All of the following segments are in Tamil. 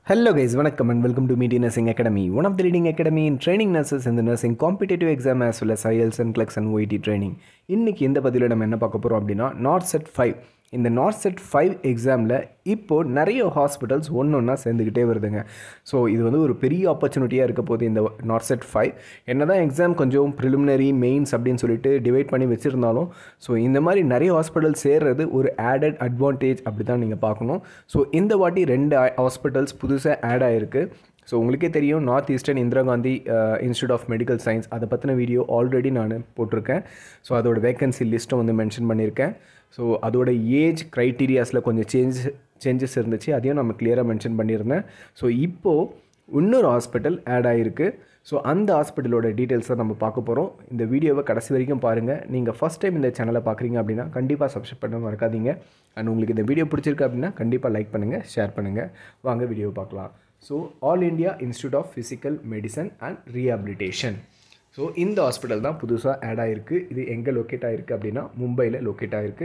Hello guys, வணக்கம் and welcome to Media Nursing Academy, one of the leading academy in training nurses in the nursing competitive exam as well as IELTS and CLEX and OET training. இன்னைக்கு இந்த பதிவில் நம்ம என்ன பார்க்க போகிறோம் அப்படின்னா நார்த் செட் ஃபைவ் இந்த நார்த் செட் ஃபைவ் எக்ஸாமில் இப்போது நிறைய ஹாஸ்பிட்டல்ஸ் ஒன்று ஒன்றா சேர்ந்துக்கிட்டே வருதுங்க ஸோ இது வந்து ஒரு பெரிய ஆப்பர்ச்சுனிட்டியாக இருக்க போகுது இந்த நார்த் செட் ஃபைவ் என்ன தான் எக்ஸாம் கொஞ்சம் ப்ரிலிமினரி மெயின்ஸ் அப்படின்னு சொல்லிட்டு டிவைட் பண்ணி வச்சுருந்தாலும் ஸோ இந்த மாதிரி நிறைய ஹாஸ்பிட்டல் சேர்றது ஒரு ஆடட் அட்வான்டேஜ் அப்படி தான் நீங்கள் பார்க்கணும் ஸோ இந்த வாட்டி ரெண்டு ஹாஸ்பிட்டல்ஸ் புதுசாக ஆட் ஆகிருக்கு ஸோ உங்களுக்கே தெரியும் north eastern Indira Gandhi institute of medical science அதை பற்றின வீடியோ ஆல்ரெடி நான் போட்டிருக்கேன் ஸோ அதோட வேக்கன்சி லிஸ்ட்டும் வந்து மென்ஷன் பண்ணியிருக்கேன் ஸோ அதோட ஏஜ் க்ரைட்டீரியாஸில் கொஞ்சம் சேஞ்ச் சேஞ்சஸ் இருந்துச்சு அதையும் நம்ம கிளியராக மென்ஷன் பண்ணியிருந்தேன் ஸோ இப்போது இன்னொரு ஹாஸ்பிட்டல் ஆட் ஆகிருக்கு ஸோ அந்த ஹாஸ்பிட்டலோட டீட்டெயில்ஸை நம்ம பார்க்க போகிறோம் இந்த வீடியோவை கடைசி வரைக்கும் பாருங்கள் நீங்கள் ஃபஸ்ட் டைம் இந்த சேனலை பார்க்குறீங்க அப்படின்னா கண்டிப்பாக சப்ஸ்கிரைப் பண்ண மறக்காதீங்க அண்ட் உங்களுக்கு இந்த வீடியோ பிடிச்சிருக்கு அப்படின்னா கண்டிப்பாக லைக் பண்ணுங்கள் ஷேர் பண்ணுங்கள் வாங்க வீடியோ பார்க்கலாம் so all India institute of physical medicine and rehabilitation so இந்த ஹாஸ்பிட்டல் தான் புதுசாக ஆட் ஆகிருக்கு இது எங்கே லொக்கேட் ஆகிருக்கு அப்படின்னா மும்பையில் லொக்கேட் ஆகிருக்கு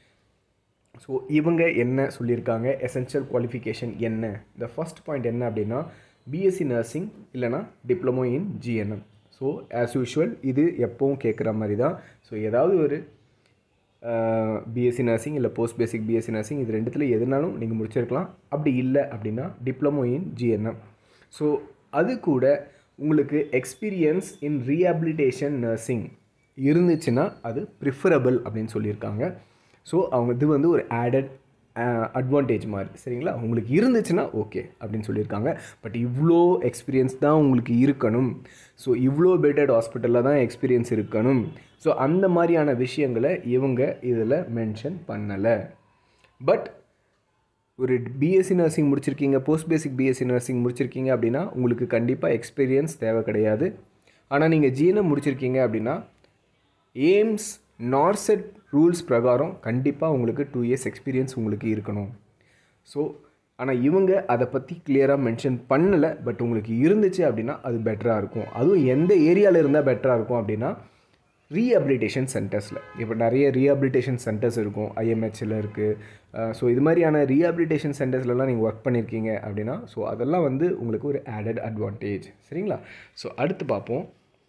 ஸோ இவங்க என்ன சொல்லியிருக்காங்க எசென்ஷியல் குவாலிஃபிகேஷன் என்ன இந்த ஃபஸ்ட் பாயிண்ட் என்ன அப்படின்னா பிஎஸ்சி நர்சிங் இல்லைனா diploma in GNM so as usual இது எப்போவும் கேட்குற மாதிரி தான் ஸோ ஏதாவது ஒரு பிஎஸ்சி நர்சிங் இல்லை போஸ்ட் பேசிக் பிஎஸ்சி நர்சிங் இது ரெண்டுத்தில் எதுனாலும் நீங்கள் முடிச்சிருக்கலாம் அப்படி இல்லை அப்படின்னா டிப்ளமோ இன் ஜிஎன்எம் ஸோ அது கூட உங்களுக்கு எக்ஸ்பீரியன்ஸ் இன் ரீஹாபிலிட்டேஷன் நர்சிங் இருந்துச்சுன்னா அது ப்ரிஃபரபிள் அப்படின்னு சொல்லியிருக்காங்க ஸோ அவங்க இது வந்து ஒரு ஆடட் அட்வான்டேஜ் மாதிரி சரிங்களா உங்களுக்கு இருந்துச்சுன்னா ஓகே அப்படின்னு சொல்லியிருக்காங்க பட் இவ்வளோ எக்ஸ்பீரியன்ஸ் தான் உங்களுக்கு இருக்கணும் ஸோ இவ்வளோ பெட்டட் ஹாஸ்பிட்டலில் தான் எக்ஸ்பீரியன்ஸ் இருக்கணும் ஸோ அந்த மாதிரியான விஷயங்களை இவங்க இதில் மென்ஷன் பண்ணலை பட் ஒரு பிஎஸ்சி நர்சிங் முடிச்சிருக்கீங்க போஸ்ட் பேசிக் பிஎஸ்சி நர்சிங் முடிச்சிருக்கீங்க அப்படின்னா உங்களுக்கு கண்டிப்பாக எக்ஸ்பீரியன்ஸ் தேவை கிடையாது ஆனால் நீங்கள் ஜிஎன்எம் முடிச்சிருக்கீங்க அப்படின்னா எய்ம்ஸ் நார்செட் ரூல்ஸ் பிரகாரம் கண்டிப்பாக உங்களுக்கு டூ இயர்ஸ் எக்ஸ்பீரியன்ஸ் உங்களுக்கு இருக்கணும் ஸோ ஆனால் இவங்க அதை பற்றி கிளியராக மென்ஷன் பண்ணலை பட் உங்களுக்கு இருந்துச்சு அப்படின்னா அது பெட்டராக இருக்கும் அதுவும் எந்த ஏரியாவில் இருந்தால் பெட்டராக இருக்கும் அப்படின்னா ரீஹபிலிட்டேஷன் சென்டர்ஸில் இப்போ நிறைய ரீஹபிலிட்டேஷன் சென்டர்ஸ் இருக்கும் ஐஎம்ஹெச்சில் இருக்குது ஸோ இது மாதிரியான ரீஹபிலிட்டேஷன் சென்டர்ஸ்லலாம் நீங்கள் ஒர்க் பண்ணியிருக்கீங்க அப்படின்னா ஸோ அதெல்லாம் வந்து உங்களுக்கு ஒரு ஆடட் அட்வான்டேஜ் சரிங்களா ஸோ அடுத்து பார்ப்போம்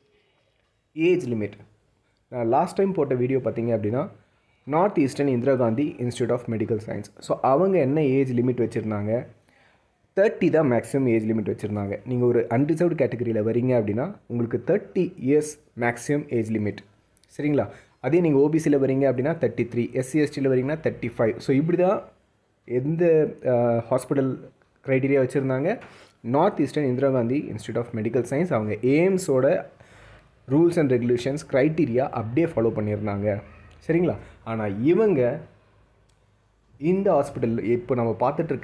ஏஜ் லிமிட் நான் லாஸ்ட் டைம் போட்ட வீடியோ பார்த்தீங்க அப்படின்னா north eastern Indira Gandhi institute of medical science so அவங்க என்ன ஏஜ் லிமிட் வச்சுருந்தாங்க தேர்ட்டி தான் மேக்ஸிமம் ஏஜ் லிமிட் வச்சுருந்தாங்க நீங்கள் ஒரு அன்ரிசர்வ்டு கேட்டகரியில் வரீங்க அப்படின்னா உங்களுக்கு thirty years maximum age limit சரிங்களா அதே நீங்கள் ஓபிசியில் வரீங்க அப்படின்னா தேர்ட்டி த்ரீ எஸ்சி எஸ்டியில் வரீங்கன்னா தேர்ட்டி ஃபைவ் ஸோ இப்படி தான் எந்த ஹாஸ்பிட்டல் க்ரைட்டீரியா வச்சுருந்தாங்க north eastern Indira Gandhi institute of medical science அவங்க எய்ம்ஸோட ரூல்ஸ் அண்ட் ரெகுலேஷன்ஸ் க்ரைட்டீரியா அப்படியே ஃபாலோ பண்ணியிருந்தாங்க சரிங்களா ஆனால் இவங்க இந்த ஹாஸ்பிட்டல் இப்போ நம்ம பார்த்துட்ருக்க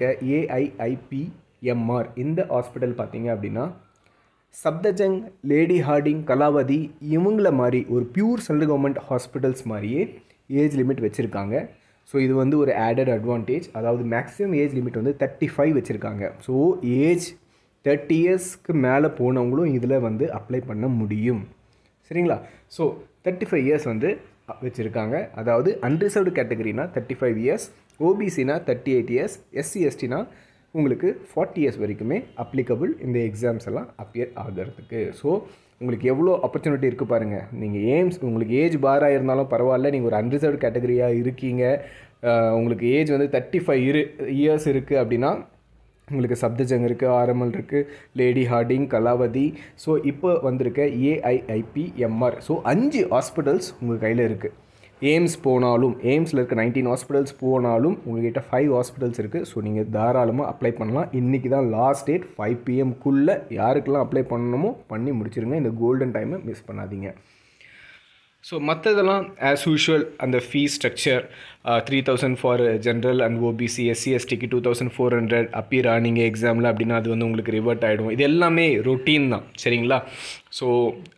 ஏஐஐபிஎம்ஆர் இந்த ஹாஸ்பிட்டல் பார்த்தீங்க அப்படின்னா சப்தஜங் லேடி ஹார்டிங் கலாவதி இவங்கள மாதிரி ஒரு பியூர் சென்ட்ரல் கவர்மெண்ட் ஹாஸ்பிட்டல்ஸ் மாதிரியே ஏஜ் லிமிட் வச்சுருக்காங்க ஸோ இது வந்து ஒரு ஆடட் அட்வான்டேஜ் அதாவது மேக்ஸிமம் ஏஜ் லிமிட் வந்து தேர்ட்டி ஃபைவ் வச்சுருக்காங்க ஸோ ஏஜ் தேர்ட்டி இயர்ஸ்க்கு மேலே போனவங்களும் இதில் வந்து அப்ளை பண்ண முடியும் சரிங்களா ஸோ தேர்ட்டி ஃபைவ் இயர்ஸ் வந்து வச்சுருக்காங்க அதாவது அன்ரிசர்வ்டு கேட்டகரினா தேர்ட்டி ஃபைவ் இயர்ஸ் ஓபிசினா தேர்ட்டி எயிட் இயர்ஸ் எஸ்சி எஸ்டினா உங்களுக்கு ஃபார்ட்டி இயர்ஸ் வரைக்குமே அப்ளிகபிள் இந்த எக்ஸாம்ஸ் எல்லாம் அப்பியர் ஆகிறதுக்கு ஸோ உங்களுக்கு எவ்வளோ ஆப்பர்ச்சுனிட்டி இருக்குது பாருங்கள் நீங்கள் ஏம்ஸ் உங்களுக்கு ஏஜ் பாராக இருந்தாலும் பரவாயில்ல நீங்கள் ஒரு அன்ரிசர்வ்டு கேட்டகரியாக இருக்கீங்க உங்களுக்கு ஏஜ் வந்து தேர்ட்டி ஃபைவ் இரு இயர்ஸ் இருக்குது அப்படின்னா உங்களுக்கு சப்தஜங் இருக்குது ஆர்எம்எல் இருக்குது லேடி ஹார்டிங் கலாவதி ஸோ இப்போ வந்திருக்க ஏஐஐபிஎம்ஆர் ஸோ அஞ்சு ஹாஸ்பிட்டல்ஸ் உங்கள் கையில் இருக்குது எய்ம்ஸ் போனாலும் எய்ம்ஸில் இருக்க நைன்டீன் ஹாஸ்பிட்டல்ஸ் போனாலும் உங்கள்கிட்ட ஃபைவ் ஹாஸ்பிட்டல்ஸ் இருக்குது ஸோ நீங்கள் தாராளமாக அப்ளை பண்ணலாம் இன்றைக்கி தான் லாஸ்ட் டேட் ஃபைவ் பிஎம்குள்ளே யாருக்கெல்லாம் அப்ளை பண்ணணுமோ பண்ணி முடிச்சிருங்க இந்த கோல்டன் டைமை மிஸ் பண்ணாதீங்க ஸோ மற்றதெல்லாம் ஆஸ் யூஷுவல் அந்த fee structure three thousand for general and OBC SC எஸ்டிக்கு டூ தௌசண்ட் ஃபோர் ஹண்ட்ரட் அப்பீரா நீங்கள் எக்ஸாமில் அப்படின்னா அது வந்து உங்களுக்கு ரிவர்ட் ஆகிடும் இது எல்லாமே ரொட்டீன் தான் சரிங்களா ஸோ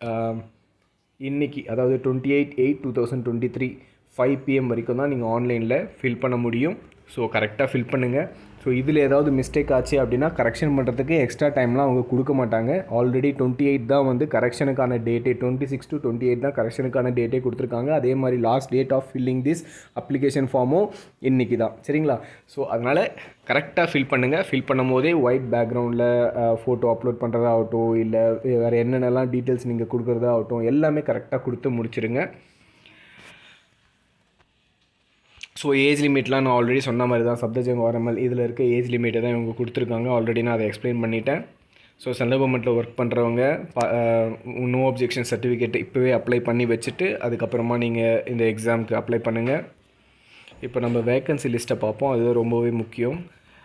இன்றைக்கி அதாவது twenty eight eight two thousand twenty three five PM வரைக்கும் தான் நீங்கள் ஆன்லைனில் ஃபில் பண்ண முடியும் ஸோ கரெக்டாக ஃபில் பண்ணுங்கள் ஸோ இதில் ஏதாவது மிஸ்டேக் ஆச்சு அப்படின்னா கரெக்ஷன் பண்ணுறதுக்கு எக்ஸ்ட்ரா டைம்லாம் அவங்க கொடுக்க மாட்டாங்க ஆல்ரெடி டுவெண்ட்டி எயிட் தான் வந்து கரெக்ஷனுக்கான டேட்டே twenty six to twenty eight தான் கரெக்ஷனுக்கான டேட்டே கொடுத்துருக்காங்க அதே மாதிரி last date of filling this application ஃபார்மும் இன்றைக்கி தான் சரிங்களா ஸோ அதனால் கரெக்டாக ஃபில் பண்ணுங்கள் ஃபில் பண்ணும் போதே ஒயிட் பேக்ரவுண்டில் ஃபோட்டோ அப்லோட் பண்ணுறதாகட்டும் இல்லை வேறு என்னென்னலாம் டீட்டெயில்ஸ் நீங்கள் கொடுக்குறதாகட்டும் எல்லாமே கரெக்டாக கொடுத்து முடிச்சிருங்க ஸோ ஏஜ் லிமிட்லாம் நான் ஆல்ரெடி சொன்ன மாதிரி தான் சப்தஜங் ஓரமல் இதில் இருக்க ஏஜ் லிமிட்டை தான் இவங்க கொடுத்துருக்காங்க ஆல்ரெடி நான் அதை எக்ஸ்பிளைன் பண்ணிட்டேன் ஸோ சென்ட்ரல் கவர்மெண்ட்டில் ஒர்க் பண்ணுறவங்க நோ அப்ஜெக்ஷன் சர்டிஃபிகேட் இப்போவே அப்ளை பண்ணி வச்சுட்டு அதுக்கப்புறமா நீங்கள் இந்த எக்ஸாமுக்கு அப்ளை பண்ணுங்கள் இப்போ நம்ம வேக்கன்சி லிஸ்ட்டை பார்ப்போம் அது ரொம்பவே முக்கியம்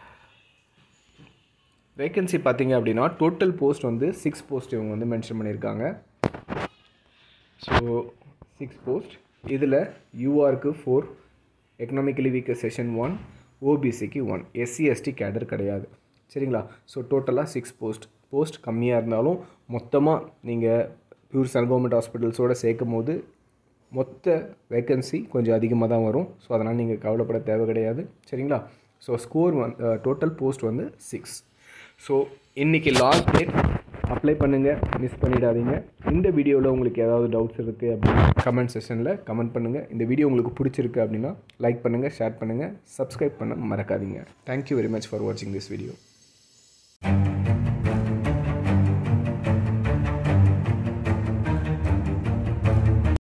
வேக்கன்சி பார்த்தீங்க அப்படின்னா டோட்டல் போஸ்ட் வந்து சிக்ஸ் போஸ்ட் இவங்க வந்து மென்ஷன் பண்ணியிருக்காங்க ஸோ சிக்ஸ் போஸ்ட் இதில் யூஆருக்கு four economically weaker section one ஓபிசிக்கு ஒன் எஸ்சி எஸ்டி கேடர் கிடையாது சரிங்களா ஸோ டோட்டலாக சிக்ஸ் போஸ்ட் போஸ்ட் கம்மியாக இருந்தாலும் மொத்தமாக நீங்கள் பியூர் சென்ட் கவர்மெண்ட் ஹாஸ்பிட்டல்ஸோடு சேர்க்கும் போது மொத்த வேக்கன்சி கொஞ்சம் அதிகமாக தான் வரும் ஸோ அதனால் நீங்கள் கவலைப்பட தேவை கிடையாது சரிங்களா ஸோ ஸ்கோர் வந் டோட்டல் போஸ்ட் வந்து சிக்ஸ் ஸோ இன்றைக்கி லாஸ்ட் டேட் அப்ளை பண்ணுங்கள் மிஸ் பண்ணிடாதீங்க இந்த வீடியோவில் உங்களுக்கு ஏதாவது டவுட்ஸ் இருக்குது அப்படின்னா கமெண்ட் செஷனில் கமெண்ட் பண்ணுங்கள் இந்த வீடியோ உங்களுக்கு பிடிச்சிருக்கு அப்படின்னா லைக் பண்ணுங்கள் ஷேர் பண்ணுங்கள் சப்ஸ்கிரைப் பண்ண மறக்காதீங்க தேங்க்யூ வெரி மச் ஃபார் வாட்சிங் திஸ் வீடியோ